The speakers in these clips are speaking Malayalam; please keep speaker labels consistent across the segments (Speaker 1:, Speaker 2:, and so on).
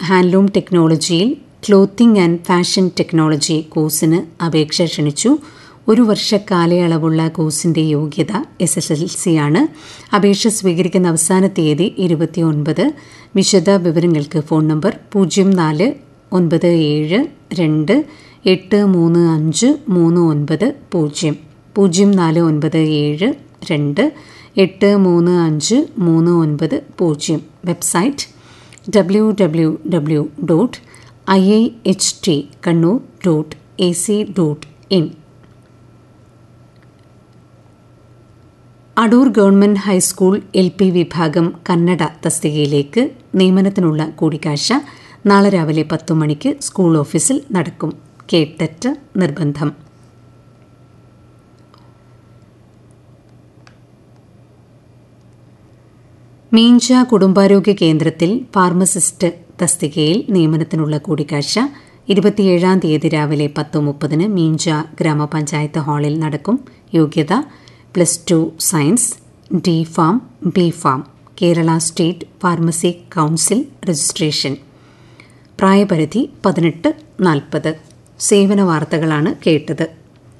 Speaker 1: ഹാൻഡ്ലൂം ടെക്നോളജിയിൽ ക്ലോത്തിംഗ് ആൻഡ് ഫാഷൻ ടെക്നോളജി കോഴ്സിന് അപേക്ഷ ക്ഷണിച്ചു ഒരു വർഷ കാലയളവുള്ള കോഴ്സിന്റെ യോഗ്യത എസ് എസ് എൽ സി ആണ് അപേക്ഷ സ്വീകരിക്കുന്ന അവസാന തീയതി ഇരുപത്തിയൊൻപത് വിശദ വിവരങ്ങൾക്ക് ഫോൺ നമ്പർ പൂജ്യം നാല് ഒൻപത് ഏഴ് രണ്ട് എട്ട് മൂന്ന് അഞ്ച് മൂന്ന് ഒൻപത് പൂജ്യം പൂജ്യം നാല് ഒൻപത് ഏഴ് രണ്ട് എട്ട് മൂന്ന് അഞ്ച് മൂന്ന് ഒൻപത് പൂജ്യം website W W W dot I I H T Kannur dot A C dot in Adoor government high school L P വിഭാഗം കന്നഡ തസ്തികയിലേക്ക് നിയമനത്തിനുള്ള കൂടിക്കാഴ്ച നാളെ രാവിലെ പത്തു മണിക്ക് സ്കൂൾ ഓഫീസിൽ നടക്കും കേട്ടറ്റ് നിർബന്ധം മീഞ്ച കുടുംബാരോഗ്യ കേന്ദ്രത്തിൽ ഫാർമസിസ്റ്റ് തസ്തികയിൽ നിയമനത്തിനുള്ള കൂടിക്കാഴ്ച ഇരുപത്തിയേഴാം തീയതി രാവിലെ പത്ത് മുപ്പതിന് മീഞ്ച ഗ്രാമപഞ്ചായത്ത് ഹാളിൽ നടക്കും യോഗ്യത plus two science D pharm B pharm Kerala state pharmacy council registration പ്രായപരിധി പതിനെട്ട് നാൽപ്പത് സേവന വാർത്തകളാണ് കേട്ടത്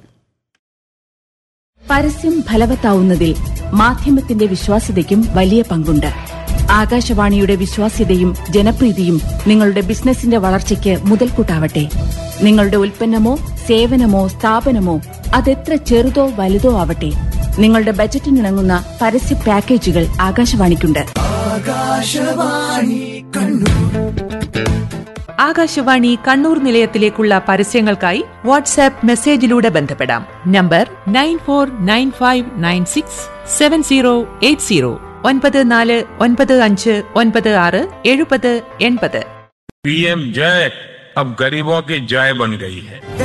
Speaker 2: പരസ്യം ഫലവത്താവുന്നതിൽ മാധ്യമത്തിന്റെ വിശ്വാസ്യതയ്ക്കും വലിയ പങ്കുണ്ട് ആകാശവാണിയുടെ വിശ്വാസ്യതയും ജനപ്രീതിയും നിങ്ങളുടെ ബിസിനസിന്റെ വളർച്ചയ്ക്ക് മുതൽക്കൂട്ടാവട്ടെ നിങ്ങളുടെ ഉൽപ്പന്നമോ സേവനമോ സ്ഥാപനമോ അതെത്ര ചെറുതോ വലുതോ ആവട്ടെ നിങ്ങളുടെ ബജറ്റിനിണങ്ങുന്ന പരസ്യ പാക്കേജുകൾ ആകാശവാണിക്കുണ്ട്
Speaker 3: ആകാശവാണി കണ്ണൂർ നിലയത്തിലേക്കുള്ള പരസ്യങ്ങൾക്കായി വാട്സാപ്പ് മെസ്സേജിലൂടെ ബന്ധപ്പെടാം number nine four nine five nine six seven zero eight zero ഒൻപത് നാല് ഒൻപത് അഞ്ച് ഒൻപത് ആറ് എഴുപത് എൺപത്
Speaker 4: पीएम जय अब गरीबों की जय बन गई है